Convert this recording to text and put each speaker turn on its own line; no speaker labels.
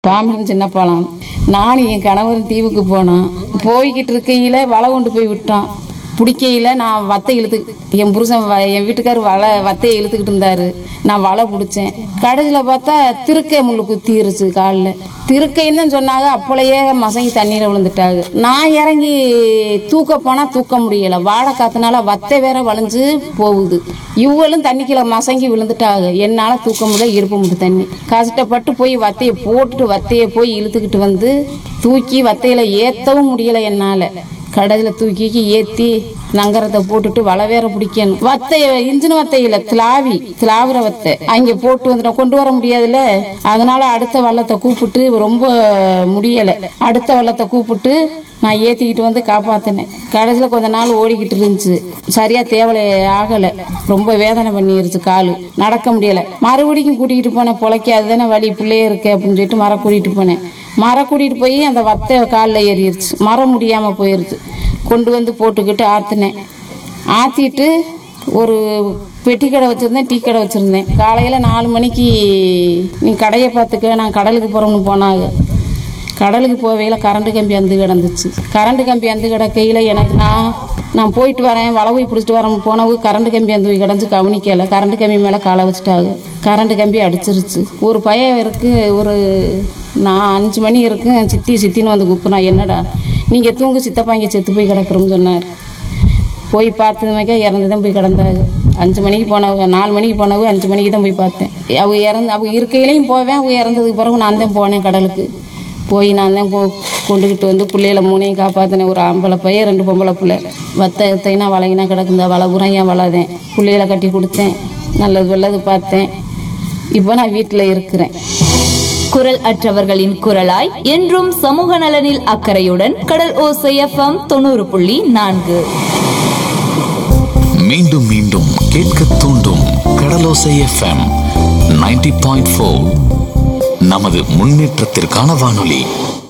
பாம்பன் சின்ன பழம் நானும் என் கணவரும் தீவுக்கு போனோம் போய்கிட்டு இருக்கையில வலை கொண்டு போய் விட்டோம் பிடிக்கையில நான் வத்தை இழுத்து என் புருஷன் வ- என் வீட்டுக்காரர் வலை வத்தையை இழுத்துக்கிட்டு இருந்தாரு நான் வலை பிடிச்சேன் கடைசியில் பார்த்தா திருக்கை முள்ளு குத்திருச்சு காலில் திருக்கைன்னு தான் சொன்னாங்க அப்பளையே மசங்கி தண்ணீரை விழுந்துட்டாங்க நான் இறங்கி தூக்க போனால் தூக்க முடியலை வாழை காத்துனால வத்தை வேற வளைஞ்சு போகுது இவங்களும் தண்ணிக்குள்ள மசங்கி விழுந்துட்டாங்க என்னால் தூக்க முடியல இருப்ப முடியும் தண்ணி கஷ்டப்பட்டு போய் வத்தையை போட்டுட்டு வத்தையை போய் இழுத்துக்கிட்டு வந்து தூக்கி வத்தையில ஏற்றவும் முடியலை என்னால் கடையில் தூக்கி ஏற்றி நங்கரத்தை போட்டுட்டு வலை வேற பிடிக்கணும் வத்தைய இன்ஜின் வத்தையில திலாவி திலாவுற வத்தை அங்கே போட்டு வந்துட்டோம் கொண்டு வர முடியாதுல்ல அதனால அடுத்த வள்ளத்தை கூப்பிட்டு ரொம்ப முடியலை அடுத்த வள்ளத்தை கூப்பிட்டு நான் ஏற்றிக்கிட்டு வந்து காப்பாற்றினேன் கடைசியில் கொஞ்ச நாள் ஓடிக்கிட்டு இருந்துச்சு சரியாக தேவலை ஆகலை ரொம்ப வேதனை பண்ணிருச்சு காலு நடக்க முடியலை மறுபடியும் கூட்டிகிட்டு போனேன் பொழைக்காது தானே வழி பிள்ளையே இருக்கு அப்படின்னு சொல்லிட்டு மரம் கூட்டிகிட்டு போனேன் மரம் கூட்டிகிட்டு போய் அந்த வத்தை காலில் ஏறிடுச்சு மரம் முடியாமல் போயிருச்சு கொண்டு வந்து போட்டுக்கிட்டு ஆற்றினேன் ஆற்றிட்டு ஒரு பெட்டி கடை வச்சுருந்தேன் டீ கடை வச்சுருந்தேன் காலையில் நாலு மணிக்கு நீ கடையை பார்த்துக்க நான் கடலுக்கு போகிறோம்னு போனாங்க கடலுக்கு போவையில் கரண்ட் கம்பி அந்து கிடந்துச்சு கரண்ட் கம்பி அந்து கிடக்கையில் எனக்கு நான் நான் போயிட்டு வரேன் வளவை பிடிச்சிட்டு வரேன் போனவு கரண்ட் கம்பி அந்து கிடந்து கவனிக்கலை கரண்ட் கம்பி மேலே காலை வச்சுட்டாங்க கரண்ட் கம்பி அடிச்சிருச்சு ஒரு பையன் இருக்கு ஒரு நான் அஞ்சு மணி இருக்கு சித்தி சித்தின்னு வந்து கூப்பினா என்னடா நீங்கள் தூங்கு சித்தப்பா இங்கே செத்து போய் கிடக்குறோம்னு சொன்னார் போய் பார்த்ததுமேக்கா இறந்து தான் போய் கிடந்தாங்க அஞ்சு மணிக்கு போனவங்க நாலு மணிக்கு போனவங்க அஞ்சு மணிக்கு தான் போய் பார்த்தேன் அவங்க இறந்து அவங்க இருக்கையிலையும் போவேன் அவங்க இறந்ததுக்கு பிறகு நான் தான் போனேன் கடலுக்கு போய் நான் தான் போ கொண்டுக்கிட்டு வந்து பிள்ளைகளை மூணையும் காப்பாற்றினேன் ஒரு ஆம்பளை பையன் ரெண்டு பொம்பளை பிள்ளை வத்த தைனா வளைங்கினா கிடக்குந்தா வலை பூரம் ஏன் வளதேன் பிள்ளைகளை கட்டி கொடுத்தேன் நல்லது வெள்ளது பார்த்தேன் இப்போ நான் வீட்டில் இருக்கிறேன்
குரல் அற்றவர்களின் குரலாய் என்றும் சமூக நலனில் அக்கறையுடன் கடல் ஓசை எஃப்எம் தொண்ணூறு புள்ளி நான்கு
மீண்டும் மீண்டும் கேட்க தூண்டும் கடலோசை எஃப்எம் 90.4 பாயிண்ட் நமது முன்னேற்றத்திற்கான வானொலி